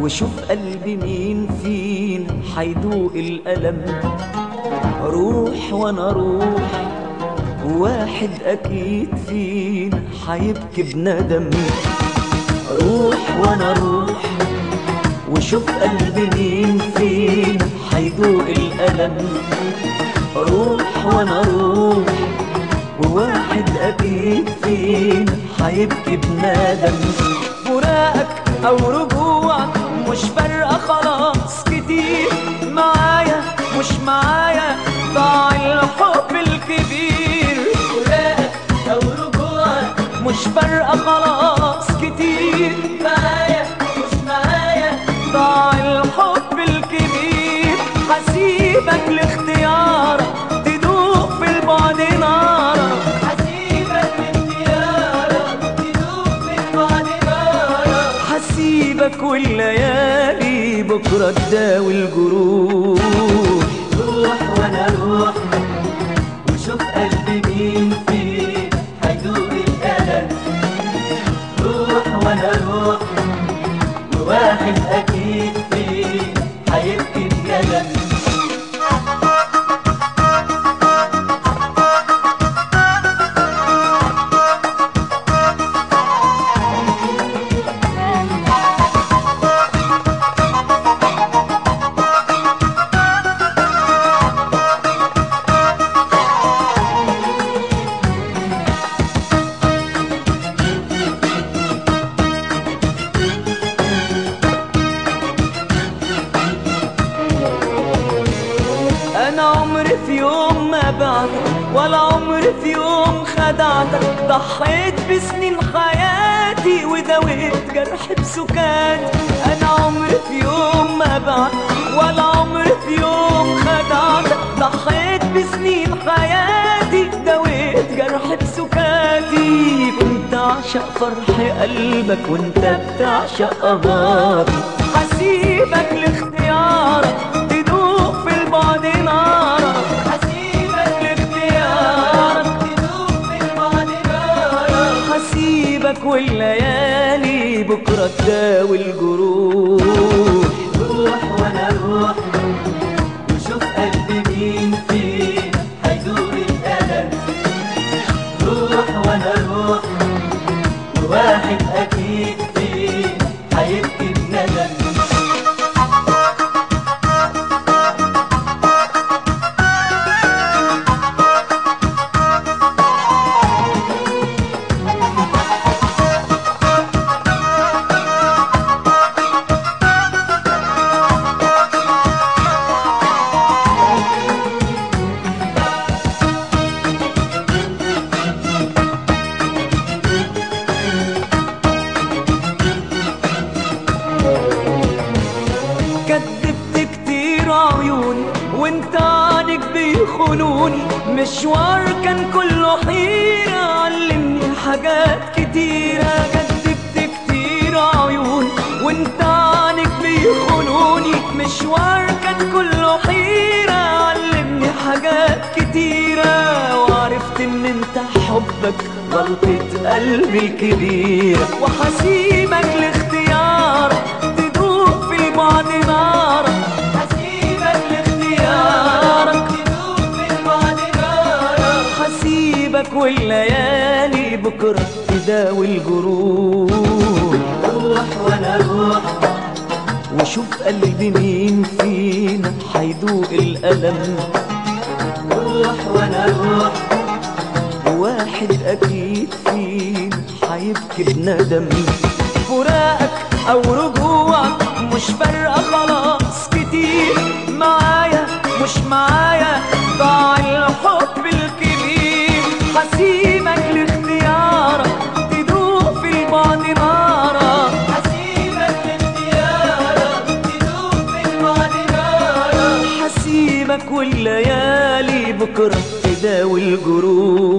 وشوف قلبي مين فينا حيدوق الألم روح وانا روح واحد أكيد فينا حيبكي بندم روح وانا روح وشوف قلبي مين فينا حيدوق الألم روح وانا روح وواحد أكيد فينا حيبكي بندم فراقك أو رجوعك مش فارقة خلاص كتير معايا مش معايا ضاع الحب الكبير فراقك أو رجوعك مش فارقة خلاص كتير معايا مش معايا ضاع الحب الكبير هسيبك لاختيارك تدوق في البعد نارك هسيبك لاختيارك تدوق في البعد نارك هسيبك والليالي بكرة تداوي الجروح روح وانا روح وشوف قلبي مين فيه هيدوق الألم روح وانا روح وواحد أكيد فيه هيبكي الندم انا عمري في يوم ما بعدك ولا عمري في يوم خدعتك ضحيت بسنين حياتي وداويت جرح بسكاتي انا عمري في يوم ما بعدك ولا عمري في يوم خدعتك ضحيت بسنين حياتي داويت جرح بسكاتي كنت اعشق فرح قلبك وانت بتعشق قهاري هسيبك لاختيارك تدوق في البعد نارك هسيبك لاختيارك تدوق في البعد نارك هسيبك والليالي بكرة تداوي الجروح روح وانا روح وشوف قلبي مين فيه هيدوق الألم روح وانا روح وواحد أكيد فيه هيبكي بندم كدبت كتير عيوني وانت عنك بيخونوني مشوار كان كله حيرة علمني حاجات كتيرة كدبت كتير عيوني وانت عنك بيخونوني مشوار كان كله حيرة علمني حاجات كتيرة وعرفت ان انت حبك غلطة قلبي الكبيرة وحسيبك لاختيارك تدوق في البعد نارك هسيبك لاختيارك تدوق في البعد نارك هسيبك والليالي بكرة تداوي الجروح روح وانا روح وشوف قلبي مين فينا حيدوق الألم روح وانا روح واحد أكيد فينا حيبكي بندم فراقك أو رجوعك مش فارقة خلاص كتير معايا مش معايا ضاع الحب الكبير هسيبك لاختيارك تدوق في البعد نارك هسيبك لاختيارك تدوق في البعد نارك هسيبك والليالي بكرة تداوي الجروح